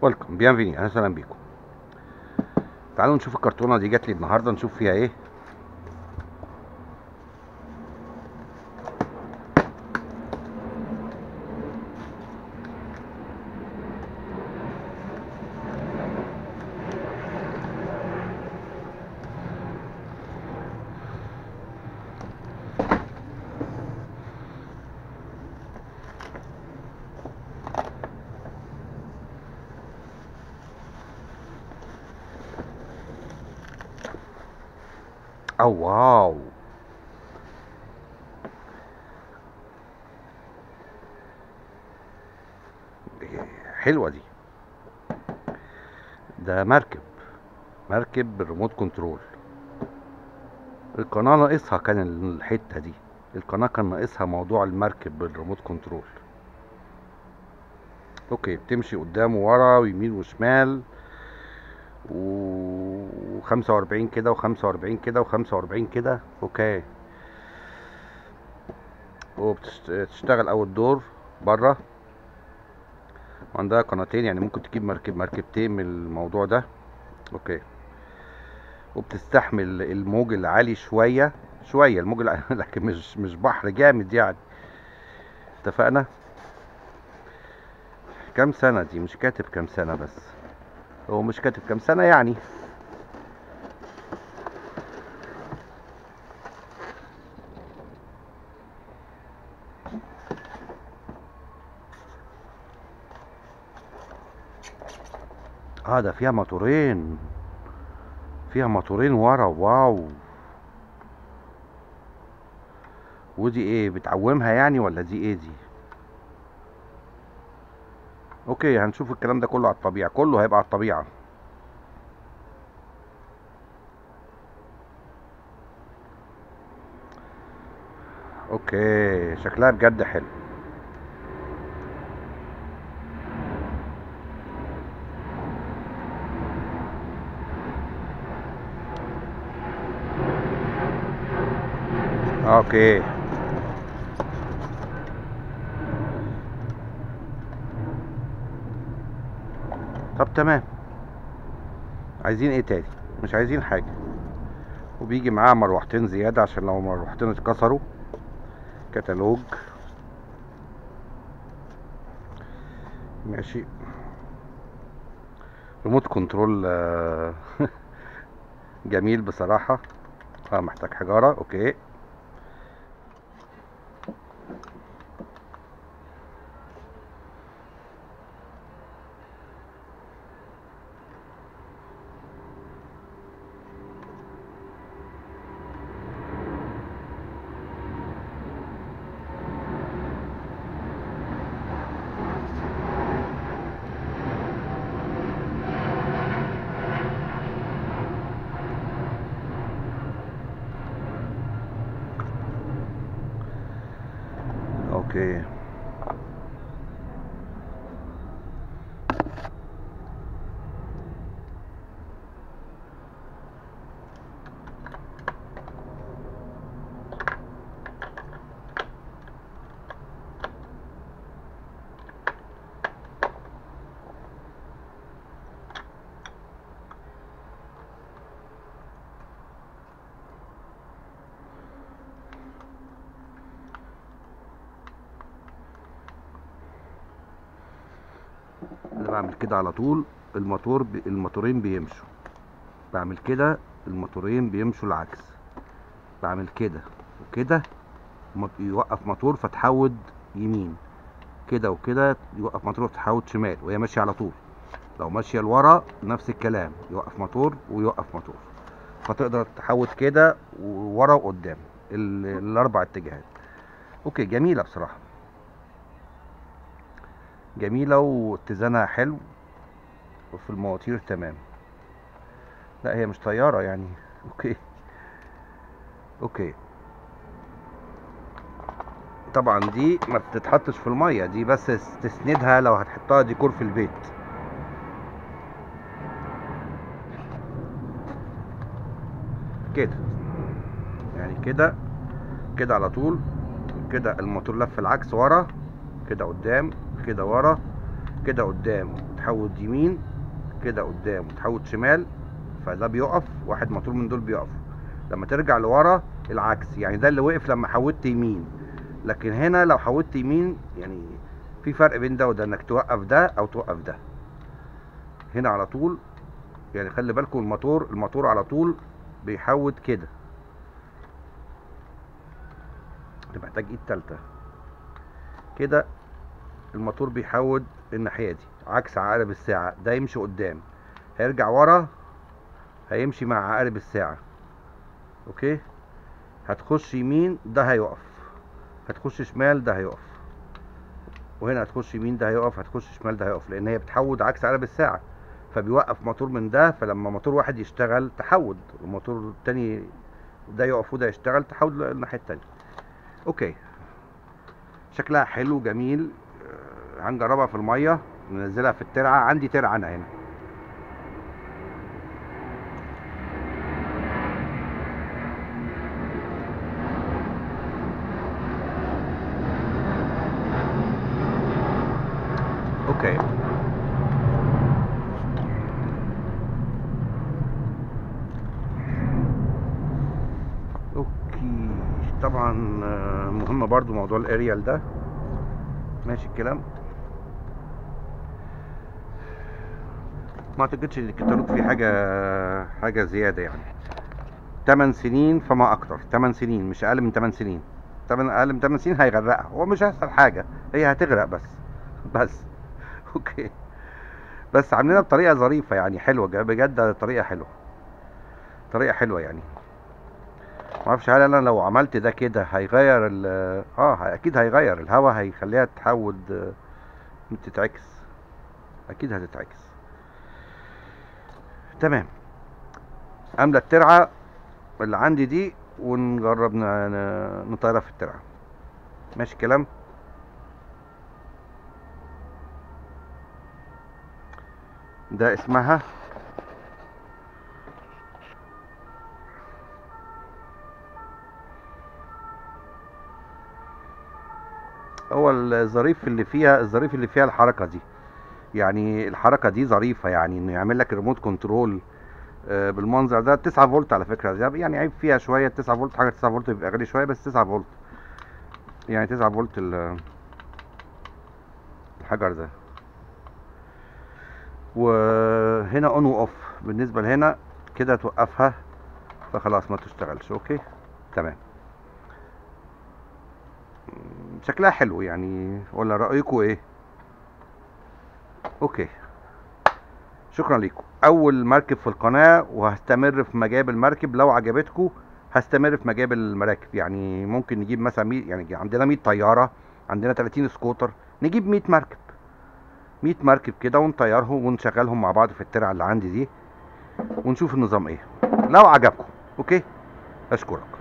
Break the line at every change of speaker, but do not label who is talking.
ويلكم بيانفيني اهلا وسهلا بيكم تعالوا نشوف الكرتونه دي جات لي النهارده نشوف فيها ايه او واو حلوه دي ده مركب مركب بالريموت كنترول القناه ناقصها كان الحته دي القناه كان ناقصها موضوع المركب بالريموت كنترول اوكي بتمشي قدام وورا ويمين وشمال و 45 كده و45 كده و45 كده اوكي وبتشتغل اول دور بره وعندها قناتين يعني ممكن تجيب مركب مركبتين من الموضوع ده اوكي وبتستحمل الموج العالي شويه شويه الموج العالي لكن مش مش بحر جامد يعني اتفقنا كام سنه دي مش كاتب كام سنه بس هو مش كاتب كام سنة يعني اه ده فيها موتورين فيها موتورين ورا واو ودي ايه بتعومها يعني ولا دي ايه دي اوكي هنشوف الكلام ده كله على الطبيعة كله هيبقى على الطبيعة اوكي شكلها بجد حلو اوكي طب تمام عايزين ايه تاني مش عايزين حاجة وبيجي معاه مروحتين زيادة عشان لو مروحتين اتكسروا كتالوج ماشي ريموت كنترول آه، جميل بصراحة اه محتاج حجارة اوكي اوكي انا بعمل كده على طول الموتور ب... الموتورين بيمشوا بعمل كده الموتورين بيمشوا العكس بعمل كده وكده مط- يوقف موتور فتحود يمين كده وكده يوقف موتور فتحود شمال وهي ماشيه على طول لو ماشيه لورا نفس الكلام يوقف موتور ويوقف موتور فتقدر تحود كده وورا وقدام ال... الاربع اتجاهات اوكي جميله بصراحه جميلة واتزانها حلو وفي المواتير تمام لا هي مش طيارة يعني اوكي اوكي طبعا دي ما بتتحطش في المية دي بس تسندها لو هتحطها ديكور في البيت كده يعني كده كده على طول كده الموتور لف العكس ورا كده قدام كده ورا كده قدام تحود يمين كده قدام وتحود شمال فده بيقف واحد موتور من دول بيقف لما ترجع لورا العكس يعني ده اللي وقف لما حودت يمين لكن هنا لو حودت يمين يعني في فرق بين ده وده انك توقف ده او توقف ده هنا على طول يعني خلي بالكم الموتور الموتور على طول بيحود كده ده محتاج ايد تالتة كده الموتور بيحود الناحية دي عكس عقارب الساعة ده يمشي قدام هيرجع ورا هيمشي مع عقارب الساعة اوكي هتخش يمين ده هيقف هتخش شمال ده هيقف وهنا هتخش يمين ده هيقف هتخش شمال ده هيقف لان هي بتحود عكس عقارب الساعة فبيوقف موتور من ده فلما موتور واحد يشتغل تحود الموتور التاني ده يقف وده يشتغل تحود الناحية التانية اوكي شكلها حلو جميل آه، هنجربها في المية ننزلها في الترعة عندي ترعة انا هنا اوكي اوكي طبعا آه، مهم برضو موضوع الاريال ده ماشي الكلام ما اعتقدش ان الكتالوج فيه حاجه حاجه زياده يعني 8 سنين فما اكتر 8 سنين مش اقل من 8 سنين 8 اقل من 8 سنين هيغرقها هو مش هيحصل حاجه هي هتغرق بس بس اوكي بس عاملينها بطريقه ظريفه يعني حلوه جا- بجد طريقه حلوه طريقه حلوه يعني ما اعرفش هل انا لو عملت ده كده هيغير ال اه اكيد هيغير الهواء هيخليها تحود آه، تتعكس اكيد هتتعكس تمام املى الترعه اللي عندي دي ونجرب ن- ن- نطيرها في الترعه ماشي الكلام ده اسمها هو الظريف اللي فيها الظريف اللي فيها الحركة دي يعني الحركة دي ظريفة يعني انه يعمل لك ريموت كنترول آه، بالمنظر ده 9 فولت على فكرة ده يعني عيب فيها شوية 9 فولت حاجة 9 فولت بيبقى غالي شوية بس 9 فولت يعني 9 فولت ال- الحجر ده وهنا اون واوف بالنسبة لهنا كده توقفها فخلاص ما تشتغلش اوكي تمام مم، شكلها حلو يعني ولا رأيكم ايه اوكي شكرا لكم اول مركب في القناة وهستمر في مجاب المركب لو عجبتكم هستمر في مجاب المراكب يعني ممكن نجيب مثلا 100 يعني عندنا 100 طيارة عندنا 30 سكوتر نجيب 100 مركب 100 مركب كده ونطيرهم ونشغلهم مع بعض في الترعة اللي عندي دي ونشوف النظام ايه لو عجبكم اوكي اشكرك